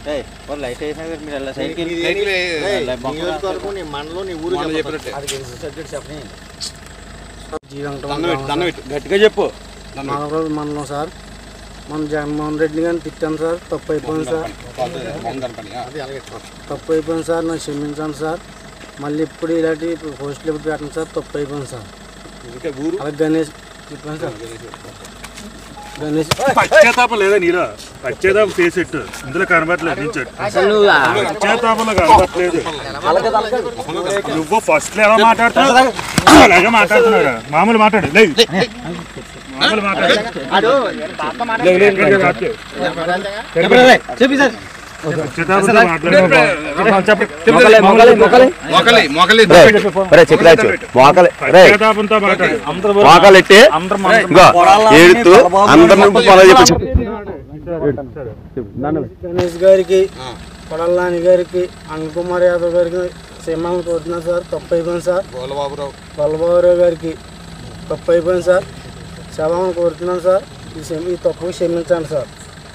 ఏయ్, వాళ్ళు లైట్ వేసినా కదా మీరు అలా సైడ్కి వెళ్ళి- సైకిల్ ఏయ్, ఏ- బొక్క నియోజకవర్గం నీ మండలం నీ ఊరు మనం చెప్పినట్టే చెప్పినట్టే. అది తెలిసి సబ్జెక్ట్ చెప్పని దండం పెట్టు దండం పెట్టు గట్టిగా చెప్పు దండం పెట్టు. మానవరాజు మండలం సార్ మన జగన్మోహన్ రెడ్డి గారిని తిట్టాను సార్ తప్పు అయిపోయింది సార్ బాగుందని పని ఆ. అది అలాగే తప్పు అయిపోయింది సార్ నన్ను క్షమించండి సార్ మళ్ళీ ఇప్పుడు ఇలాంటి పోస్టులు ఎప్పుడు పెట్టండి సార్ తప్పు అయిపోయింది సార్ ఇంకా ఊరు అలాగే గణేష్ చెప్పాను సార్ గణేష్ పశ్చాత్తాపం లేదా నీరా పశ్చాత్తాపం చేసేట్టు ఇందులో కనబడట్లేదు నుంచి పశ్చాత్తాపంలో కనబడట్లేదు నువ్వు ఫస్ట్ లో ఎలా మాట్లాడుతున్నావు అలాగే మాట్లాడుతున్నావు మామూలు మాట్లాడు లే మామూలు మాట్లాడు లే, లే, ఇక్కడ కాదు. చెప్పి సార్ పశ్చాత్తాపంతో మాట్లాడు. చెప్పు. మొకలి మొకలి పశ్చాత్తాపంతో మాట్లాడు అందరూ మోకాలెట్టి అందరూ మన- ఇగో ఏడుతూ అందరిని పొలం చెప్పచ్చు గణేష్ గారికి కొడల నాని గారికి అనిల్ కుమార్ యాదవ్ గారికి క్షమాపణ కోరుతున్నాను సార్ తప్పు అయిపోయింది సార్ గోలబాబురావు బలబాబురావు గారికి తప్పు అయిపోయింది సార్ క్షమాపణ కోరుతున్నాను సార్ ఈ క్షమ- ఈ తప్పు క్షమించండి సార్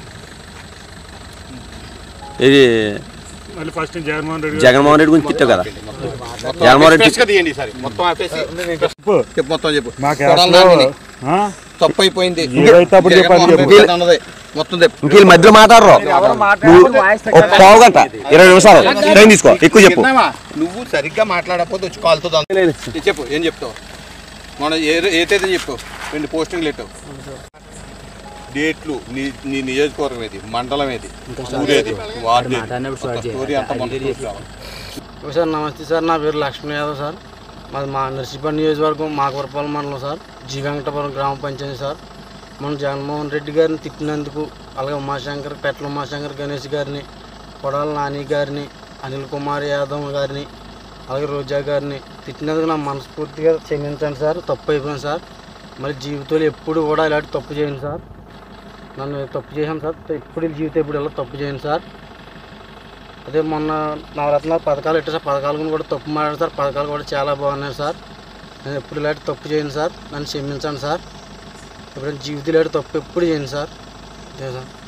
ఇది మళ్ళీ ఫస్ట్ జగన్మోహన్ రెడ్డి గారు జగన్మోహన్ రెడ్డి గురించి తిట్టావు కదా జగన్మోహన్ రెడ్డి ఎక్స్ప్రెస్గా తీయండి ఈసారి మొత్తం ఆపేసి చెప్పు. చెప్పు మొత్తం చెప్పు మా కొడాలి క్యాస్ట్లో నానిని. ఆ? తప్పు అయిపోయింది ఏదైతే అప్పుడు చెప్పాలి జగన్మోహన్ చెప్పు. రెడ్డి అన్నది మొత్తం చెప్పు ఇంక వీళ్ళ మధ్యలో మాట్లాడరు నువ్వు ఒక పావు గంట ఇరవై నిమిషాలు టైం తీసుకో ఎక్కువ చెప్పు విన్నావా? నువ్వు సరిగ్గా మాట్లాడకపోతే వచ్చి కాలుతో చెప్పు ఏం చెప్తావు మన ఏ ఏ తేదీ చెప్పు రెండు పోస్టింగ్లు పెట్టావు డేట్లు నీ నీ నియోజకవర్గం ఏది మండలం ఏది ఊరేది వార్డు ఏది? మొత్తం స్టోరీ అంతా మనకు చూపించాలి. సార్ నమస్తే సార్ నా పేరు లక్ష్మీ యాదవ్ సార్ మాది మా నర్సీపల్లి నియోజకవర్గం మాకవరపాలెం మండలం సార్ జీ వెంకటపురం గ్రామ పంచాయతీ సార్ మనం జగన్మోహన్ రెడ్డి గారిని తిట్టినందుకు అలాగే ఉమాశంకర్ పెట్ల ఉమాశంకర్ గణేష్ గారిని కొడాల నాని గారిని అనిల్ కుమార్ యాదవ్ గారిని అలాగే రోజా గారిని తిట్టినందుకు నా మనస్ఫూర్తిగా క్షమించండి సార్ తప్పు అయిపోయింది సార్ మరి జీవితంలో ఎప్పుడు కూడా ఇలాంటి తప్పు చేయండి సార్ నన్ను తప్పు చేశాను సార్ ఎప్పుడు జీవితం ఎప్పుడు ఇలా తప్పు చేయండి సార్ అదే మొన్న నవరత్నాలు పథకాలు ఇట్టే సార్ పథకాల గురించి కూడా తప్పు మాట్లాడారు సార్ పథకాలు కూడా చాలా బాగున్నాయి సార్ నేను ఎప్పుడు ఇలాంటి తప్పు చేయను సార్ నన్ను క్షమించండి సార్ ఎప్పుడైనా జీవితం ఇలాంటి తప్పు ఎప్పుడు చేయను సార్ అదే సార్